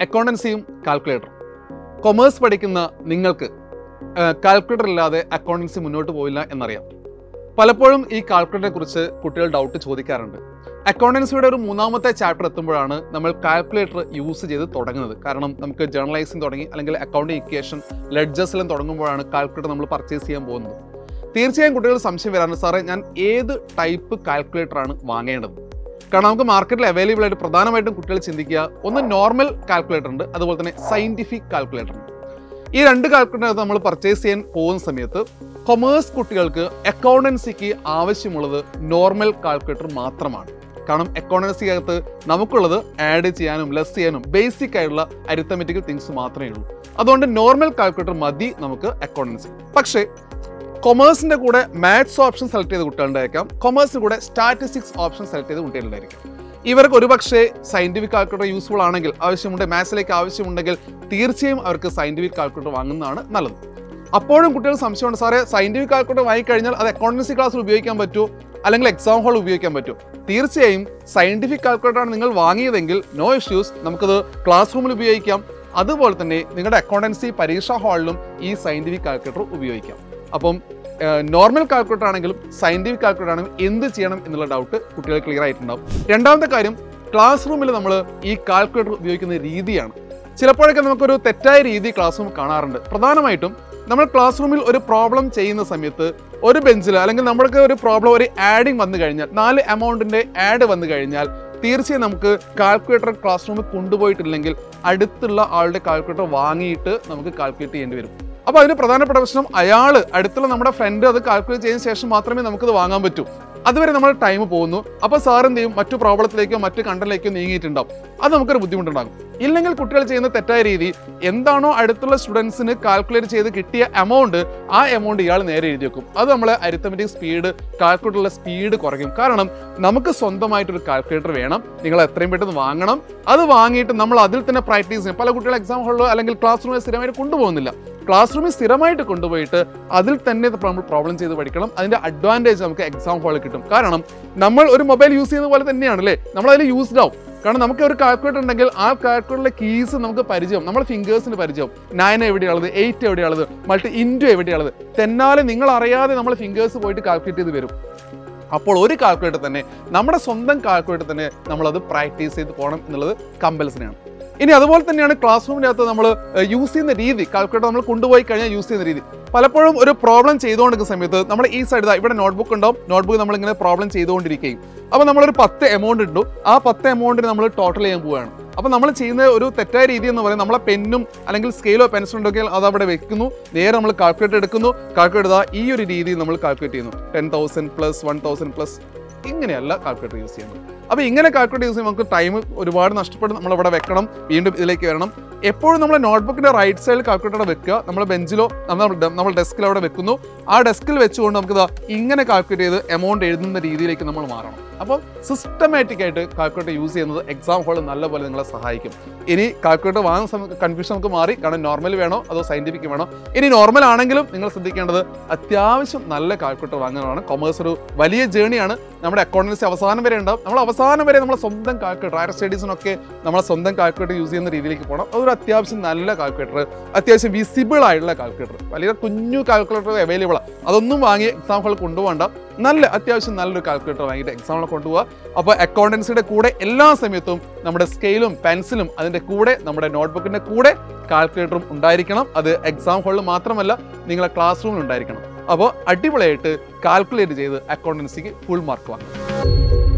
അക്കൗണ്ടൻസിയും കാൽക്കുലേറ്ററും commerce പഠിക്കുന്ന നിങ്ങൾക്ക് calculator ഇല്ലാതെ അക്കൗണ്ടൻസി മുന്നോട്ട് പോയില്ല എന്നറിയാം പലപ്പോഴും ഈ കാൽക്കുലേറ്ററെ കുറിച്ച് കുട്ടികൾ ഡൗട്ട് ചോദിക്കാറുണ്ട് അക്കൗണ്ടൻസിയുടെ ഒരു മൂന്നാമത്തെ ചാപ്റ്റർ എത്തുമ്പോഴാണ് നമ്മൾ കാൽക്കുലേറ്റർ യൂസ് ചെയ്ത് തുടങ്ങുന്നത് കാരണം നമുക്ക് ജേർണലൈസിങ് തുടങ്ങി അല്ലെങ്കിൽ അക്കൗണ്ടിങ് ഇക്വേഷൻ ലെഡ്ജേഴ്സിലും തുടങ്ങുമ്പോഴാണ് കാൽക്കുലേറ്റർ നമ്മൾ പർച്ചേസ് ചെയ്യാൻ പോകുന്നത് തീർച്ചയായും കുട്ടികൾ സംശയം വരാറുണ്ട് സാറേ ഞാൻ ഏത് ടൈപ്പ് കാൽക്കുലേറ്റർ ആണ് വാങ്ങേണ്ടത് കാരണം നമുക്ക് മാർക്കറ്റിൽ അവൈലബിൾ ആയിട്ട് പ്രധാനമായിട്ടും കുട്ടികൾ ചിന്തിക്കുക ഒന്ന് നോർമൽ കാൽക്കുലേറ്റർ ഉണ്ട് അതുപോലെ തന്നെ സയന്റിഫിക് കാൽക്കുലേറ്റർ ഉണ്ട് ഈ രണ്ട് കാൽക്കുലേറ്റർ നമ്മൾ പർച്ചേസ് ചെയ്യാൻ പോകുന്ന സമയത്ത് കൊമേഴ്സ് കുട്ടികൾക്ക് അക്കൗണ്ടൻസിക്ക് ആവശ്യമുള്ളത് നോർമൽ കാൽക്കുലേറ്റർ മാത്രമാണ് കാരണം അക്കൗണ്ടൻസിക്കകത്ത് നമുക്കുള്ളത് ആഡ് ചെയ്യാനും ലെസ് ചെയ്യാനും ബേസിക് ആയിട്ടുള്ള അരിത്തമെറ്റിക്കൽ തിങ്സ് മാത്രമേ ഉള്ളൂ അതുകൊണ്ട് നോർമൽ കാൽക്കുലേറ്റർ മതി നമുക്ക് അക്കൗണ്ടൻസി പക്ഷേ കൊമേഴ്സിന്റെ കൂടെ മാത്സ് ഓപ്ഷൻ സെലക്ട് ചെയ്ത കുട്ടികളുണ്ടായിരിക്കാം കൊമേഴ്സിന് കൂടെ സ്റ്റാറ്റിസ്റ്റിക്സ് ഓപ്ഷൻ സെലക്ട് ചെയ്ത കുട്ടികളുണ്ടായിരിക്കും ഇവർക്ക് ഒരുപക്ഷെ സയന്റിഫിക് കാൽക്കുലേറ്റർ യൂസ്ഫുൾ ആണെങ്കിൽ ആവശ്യമുണ്ട് മാത്സിലേക്ക് ആവശ്യമുണ്ടെങ്കിൽ തീർച്ചയായും അവർക്ക് സയന്റിഫിക് കാൽക്കുലേറ്റർ വാങ്ങുന്നതാണ് നല്ലത് അപ്പോഴും കുട്ടികൾ സംശയമുണ്ട് സാറേ സയന്റിഫിക് കാൽക്കുലേറ്റർ വാങ്ങിക്കഴിഞ്ഞാൽ അത് അക്കൗണ്ടൻസി ക്ലാസ്സിൽ ഉപയോഗിക്കാൻ പറ്റുമോ അല്ലെങ്കിൽ എക്സാം ഹാൾ ഉപയോഗിക്കാൻ പറ്റുമോ തീർച്ചയായും സയന്റിഫിക് കാൽക്കുലേറ്റർ ആണ് നിങ്ങൾ വാങ്ങിയതെങ്കിൽ നോ ഇഷ്യൂസ് നമുക്കത് ക്ലാസ് റൂമിൽ ഉപയോഗിക്കാം അതുപോലെ തന്നെ നിങ്ങളുടെ അക്കൗണ്ടൻസി പരീക്ഷാ ഹാളിലും ഈ സയന്റിഫിക് കാൽക്കുലേറ്റർ ഉപയോഗിക്കാം അപ്പം നോർമൽ കാൽക്കുലേറ്റർ ആണെങ്കിലും സയന്റിഫിക് കാൽക്കുലേറ്റർ ആണെങ്കിലും എന്ത് ചെയ്യണം എന്നുള്ള ഡൗട്ട് കുട്ടികൾ ക്ലിയർ ആയിട്ടുണ്ടാവും രണ്ടാമത്തെ കാര്യം ക്ലാസ് റൂമിൽ നമ്മൾ ഈ കാൽക്കുലേറ്റർ ഉപയോഗിക്കുന്ന രീതിയാണ് ചിലപ്പോഴൊക്കെ നമുക്കൊരു തെറ്റായ രീതി ക്ലാസ് റൂം കാണാറുണ്ട് പ്രധാനമായിട്ടും നമ്മൾ ക്ലാസ് റൂമിൽ ഒരു പ്രോബ്ലം ചെയ്യുന്ന സമയത്ത് ഒരു ബെഞ്ചിൽ അല്ലെങ്കിൽ നമ്മൾക്ക് ഒരു പ്രോബ്ലം ഒരു ആഡിങ് വന്നു കഴിഞ്ഞാൽ നാല് എമൗണ്ടിന്റെ ആഡ് വന്നു കഴിഞ്ഞാൽ തീർച്ചയായും നമുക്ക് കാൽക്കുലേറ്റർ ക്ലാസ് റൂമിൽ കൊണ്ടുപോയിട്ടില്ലെങ്കിൽ അടുത്തുള്ള ആളുടെ കാൽക്കുലേറ്റർ വാങ്ങിയിട്ട് നമുക്ക് കാൽക്കുലേറ്റ് ചെയ്യേണ്ടി വരും അപ്പോൾ അതിന് പ്രധാനപ്പെട്ട പ്രശ്നം അയാൾ അടുത്തുള്ള നമ്മുടെ ഫ്രണ്ട് അത് കാൽക്കുലേറ്റ് ചെയ്തതിന് ശേഷം മാത്രമേ നമുക്കത് വാങ്ങാൻ പറ്റൂ അതുവരെ നമ്മുടെ ടൈം പോകുന്നു അപ്പോൾ സാർ എന്ത് ചെയ്യും മറ്റു പ്രോബ്ലത്തിലേക്കോ മറ്റു കണ്ടന്റിലേക്കോ നീങ്ങിയിട്ടുണ്ടാവും അത് നമുക്കൊരു ബുദ്ധിമുട്ടുണ്ടാകും ഇല്ലെങ്കിൽ കുട്ടികൾ ചെയ്യുന്ന തെറ്റായ രീതി എന്താണോ അടുത്തുള്ള സ്റ്റുഡൻസിന് കാൽക്കുലേറ്റ് ചെയ്ത് കിട്ടിയ എമൗണ്ട് ആ എമൗണ്ട് ഇയാൾ നേരെ എഴുതി വെക്കും അത് നമ്മളെ അരിത്തമെറ്റിക് സ്പീഡ് കാൽക്കുലേറ്ററുള്ള സ്പീഡ് കുറയ്ക്കും കാരണം നമുക്ക് സ്വന്തമായിട്ടൊരു കാൽക്കുലേറ്റർ വേണം നിങ്ങൾ എത്രയും പെട്ടെന്ന് വാങ്ങണം അത് വാങ്ങിയിട്ട് നമ്മൾ അതിൽ തന്നെ പ്രാക്ടീസ് ചെയ്യും പല കുട്ടികൾ എക്സാം ഹാളിലോ അല്ലെങ്കിൽ ക്ലാസ് റൂമിൽ സ്ഥിരമായിട്ട് കൊണ്ടുപോകുന്നില്ല ക്ലാസ് റൂമിൽ സ്ഥിരമായിട്ട് കൊണ്ടുപോയിട്ട് അതിൽ തന്നെ നമ്മൾ പ്രോബ്ലം ചെയ്ത് പഠിക്കണം അതിന്റെ അഡ്വാൻറ്റേജ് നമുക്ക് എക്സാം ഹാളിൽ കിട്ടും കാരണം നമ്മൾ ഒരു മൊബൈൽ യൂസ് ചെയ്യുന്ന പോലെ തന്നെയാണ് അല്ലേ നമ്മൾ അതിൽ യൂസ്ഡ് ആവും കാരണം നമുക്ക് ഒരു കാൽക്കുലേറ്റർ ഉണ്ടെങ്കിൽ ആ കാൽക്കുലേറ്ററിലെ കീസ് നമുക്ക് പരിചയം നമ്മുടെ ഫിംഗേഴ്സിന് പരിചയം നയൻ എവിടെയുള്ളത് എയ്റ്റ് എവിടെയുള്ളത് മൾട്ടി ഇൻറ്റു എവിടെയുള്ളത് തെന്നാലെ നിങ്ങൾ അറിയാതെ നമ്മൾ ഫിംഗേഴ്സ് പോയിട്ട് കാൽക്കുലേറ്റ് ചെയ്ത് വരും അപ്പോൾ ഒരു കാൽക്കുലേറ്റർ തന്നെ നമ്മുടെ സ്വന്തം കാൽക്കുലേറ്റർ തന്നെ നമ്മളത് പ്രാക്ടീസ് ചെയ്ത് പോകണം എന്നുള്ളത് കമ്പൽസറിയാണ് ഇനി അതുപോലെ തന്നെയാണ് ക്ലാസ് റൂമിനകത്ത് നമ്മൾ യൂസ് ചെയ്യുന്ന രീതി കാൽക്കുലേറ്റർ നമ്മൾ കൊണ്ടുപോയി കഴിഞ്ഞാൽ യൂസ് ചെയ്യുന്ന രീതി പലപ്പോഴും ഒരു പ്രോബ്ലം ചെയ്തുകൊണ്ടിരിക്കുന്ന സമയത്ത് നമ്മുടെ ഈ സൈഡ് ഇതാ ഇവിടെ നോട്ട്ബുക്ക് ഉണ്ടാവും നോട്ട്ബുക്ക് നമ്മൾ ഇങ്ങനെ പ്രോബ്ലം ചെയ്തുകൊണ്ടിരിക്കുകയും അപ്പോൾ നമ്മളൊരു പത്ത് എമൗണ്ട് ഇട്ടു ആ പത്ത് എമൗണ്ടിന് നമ്മൾ ടോട്ടൽ ചെയ്യാൻ പോവുകയാണ് അപ്പോൾ നമ്മൾ ചെയ്യുന്ന ഒരു തെറ്റായ രീതി എന്ന് പറയുന്നത് നമ്മളെ പെന്നും അല്ലെങ്കിൽ സ്കെയിലോ പെൻസിലോ ഉണ്ടെങ്കിൽ അത് അവിടെ വെക്കുന്നു നേരെ നമ്മൾ കാൽക്കുലേറ്റർ എടുക്കുന്നു കാൽക്കുലേറ്റർ ഇതാ ഈ ഒരു രീതിയിൽ നമ്മൾ കാൽക്കുലേറ്റ് ചെയ്യുന്നു ten thousand plus one thousand plus ഇങ്ങനെയല്ല കാൽക്കുലേറ്റർ യൂസ് ചെയ്യുന്നത് അപ്പോൾ ഇങ്ങനെ കാൽക്കുലേറ്റ് യൂസ് ചെയ്യുമ്പോൾ നമുക്ക് ടൈം ഒരുപാട് നഷ്ടപ്പെടും നമ്മൾ ഇവിടെ വെക്കണം വീണ്ടും ഇതിലേക്ക് വരണം എപ്പോഴും നമ്മൾ നോട്ട്ബുക്കിന്റെ റൈറ്റ് സൈഡിൽ കാൽക്കുലേറ്റർ വെക്കുക നമ്മൾ ബെഞ്ചിലോ നമ്മൾ നമ്മൾ ഡെസ്കിൽ അവിടെ വെക്കുന്നു ആ ഡെസ്കിൽ വെച്ചുകൊണ്ട് നമുക്ക് ഇതാ ഇങ്ങനെ കാൽക്കുലേറ്റ് ചെയ്ത് എമൗണ്ട് എഴുതുന്ന രീതിയിലേക്ക് നമ്മൾ മാറണം അപ്പോൾ സിസ്റ്റമാറ്റിക് ആയിട്ട് കാൽക്കുലേറ്റർ യൂസ് ചെയ്യുന്നത് എക്സാം ഹാളിൽ നല്ലപോലെ നിങ്ങളെ സഹായിക്കും ഇനി കാൽക്കുലേറ്റർ വാങ്ങുന്ന സമയത്ത് കൺഫ്യൂഷൻ നമുക്ക് മാറി കാരണം നോർമൽ വേണോ അതോ സയന്റിഫിക് വേണോ ഇനി നോർമൽ ആണെങ്കിലും നിങ്ങൾ ശ്രദ്ധിക്കേണ്ടത് അത്യാവശ്യം നല്ല കാൽക്കുലേറ്റർ വാങ്ങാനാണ് കൊമേഴ്സ് ഒരു വലിയ ജേണിയാണ് നമ്മുടെ അക്കൗണ്ടൻസി അവസാനം വരെ ഉണ്ടാവും നമ്മൾ അവസാനം വരെ നമ്മളെ സ്വന്തം കാൽക്കുലേറ്റർ ഹയർ സ്റ്റഡീസിനൊക്കെ നമ്മളെ സ്വന്തം കാൽക്കുലേറ്റർ യൂസ് ചെയ്യുന്ന രീതിയിലേക്ക് പോകണം അതൊരു അത്യാവശ്യം നല്ല കാൽക്കുലേറ്റർ അത്യാവശ്യം വിസിബിൾ ആയിട്ടുള്ള കാൽക്കുലേറ്റർ വലിയ കുഞ്ഞു കാൽക്കുലേറ്റർ അവൈലബിൾ ആണ് അതൊന്നും വാങ്ങി എക്സാം ഹാളിൽ കൊണ്ടുപോകണ്ട നല്ല അത്യാവശ്യം നല്ലൊരു കാൽക്കുലേറ്റർ വാങ്ങിയിട്ട് എക്സാമിൽ കൊണ്ടുപോകുക അപ്പോൾ അക്കൗണ്ടൻസിയുടെ കൂടെ എല്ലാ സമയത്തും നമ്മുടെ സ്കെയിലും പെൻസിലും അതിൻ്റെ കൂടെ നമ്മുടെ നോട്ട്ബുക്കിൻ്റെ കൂടെ കാൽക്കുലേറ്ററും ഉണ്ടായിരിക്കണം അത് എക്സാം ഹാളിൽ മാത്രമല്ല നിങ്ങളെ ക്ലാസ് റൂമിൽ ഉണ്ടായിരിക്കണം അപ്പോൾ അടിപൊളിയായിട്ട് കാൽക്കുലേറ്റ് ചെയ്ത് അക്കൗണ്ടൻസിക്ക് ഫുൾ മാർക്ക് വാങ്ങും